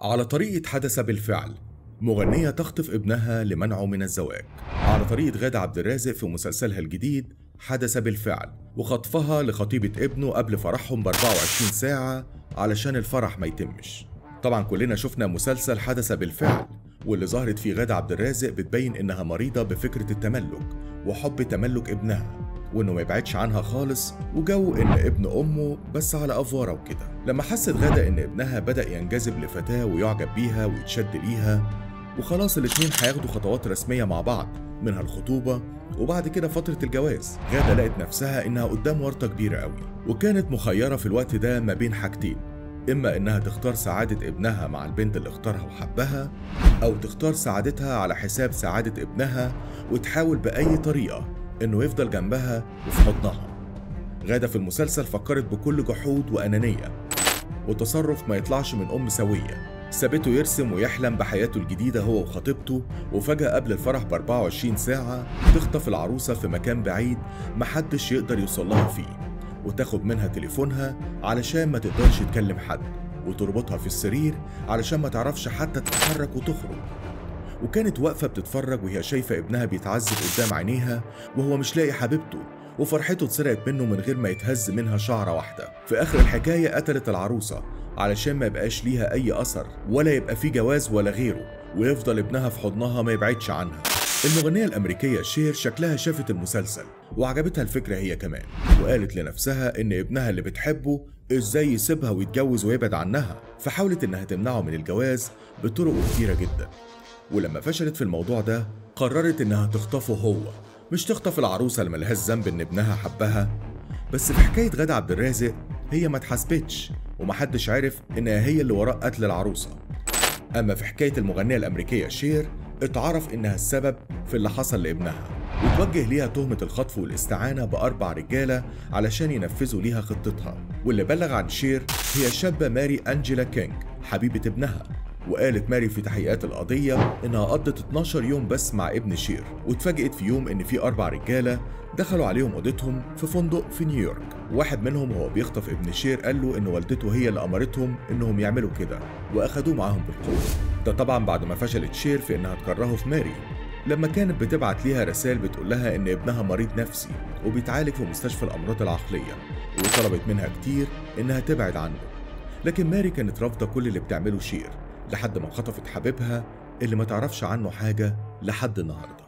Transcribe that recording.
على طريقة حدث بالفعل مغنية تخطف ابنها لمنعه من الزواج على طريقة غادة عبد الرازق في مسلسلها الجديد حدث بالفعل وخطفها لخطيبة ابنه قبل فرحهم ب 24 ساعة علشان الفرح ما يتمش طبعا كلنا شفنا مسلسل حدث بالفعل واللي ظهرت فيه غادة عبد الرازق بتبين انها مريضة بفكرة التملك وحب تملك ابنها وانه ما يبعدش عنها خالص وجو ان ابن امه بس على افواره وكده لما حست غادة ان ابنها بدا ينجذب لفتاه ويعجب بيها ويتشد ليها وخلاص الاتنين هياخدوا خطوات رسميه مع بعض منها الخطوبه وبعد كده فترة الجواز غادة لقت نفسها إنها قدام ورطة كبيرة قوي وكانت مخيرة في الوقت ده ما بين حاجتين إما إنها تختار سعادة ابنها مع البنت اللي اختارها وحبها أو تختار سعادتها على حساب سعادة ابنها وتحاول بأي طريقة إنه يفضل جنبها وفي حضنها غادة في المسلسل فكرت بكل جحود وأنانية وتصرف ما يطلعش من أم سوية سابته يرسم ويحلم بحياته الجديدة هو وخطيبته وفجأة قبل الفرح ب 24 ساعة تخطف العروسة في مكان بعيد محدش يقدر يوصل لها فيه وتاخد منها تليفونها علشان ما تقدرش تكلم حد وتربطها في السرير علشان ما تعرفش حتى تتحرك وتخرج وكانت واقفة بتتفرج وهي شايفة ابنها بيتعذب قدام عينيها وهو مش لاقي حبيبته وفرحته اتسرقت منه من غير ما يتهز منها شعرة واحدة في آخر الحكاية قتلت العروسة علشان ما يبقاش ليها أي أثر ولا يبقى في جواز ولا غيره ويفضل ابنها في حضنها ما يبعدش عنها المغنية الأمريكية شير شكلها شافت المسلسل وعجبتها الفكرة هي كمان وقالت لنفسها إن ابنها اللي بتحبه إزاي يسيبها ويتجوز ويبعد عنها فحاولت إنها تمنعه من الجواز بطرق كتيرة جدا ولما فشلت في الموضوع ده قررت إنها تخطفه هو مش تخطف العروسة اللي ملهاش ذنب إن ابنها حبها بس في حكاية غادة عبد الرازق هي ما اتحاسبتش ومحدش عرف إنها هي اللي وراء قتل العروسة أما في حكاية المغنية الأمريكية شير اتعرف إنها السبب في اللي حصل لابنها وتوجه ليها تهمة الخطف والاستعانة بأربع رجالة علشان ينفذوا ليها خطتها واللي بلغ عن شير هي الشابة ماري أنجيلا كينج حبيبة ابنها وقالت ماري في تحقيقات القضية إنها قضت 12 يوم بس مع ابن شير واتفاجئت في يوم إن في أربع رجالة دخلوا عليهم أوضتهم في فندق في نيويورك واحد منهم وهو بيخطف ابن شير قال له إن والدته هي اللي أمرتهم إنهم يعملوا كده وأخدوه معاهم بالقوة ده طبعا بعد ما فشلت شير في إنها تكرهه في ماري لما كانت بتبعت ليها رسائل بتقول لها إن ابنها مريض نفسي وبيتعالج في مستشفى الأمراض العقلية وطلبت منها كتير إنها تبعد عنه لكن ماري كانت رافضة كل اللي بتعمله شير لحد ما خطفت حبيبها اللي ما تعرفش عنه حاجة لحد النهارده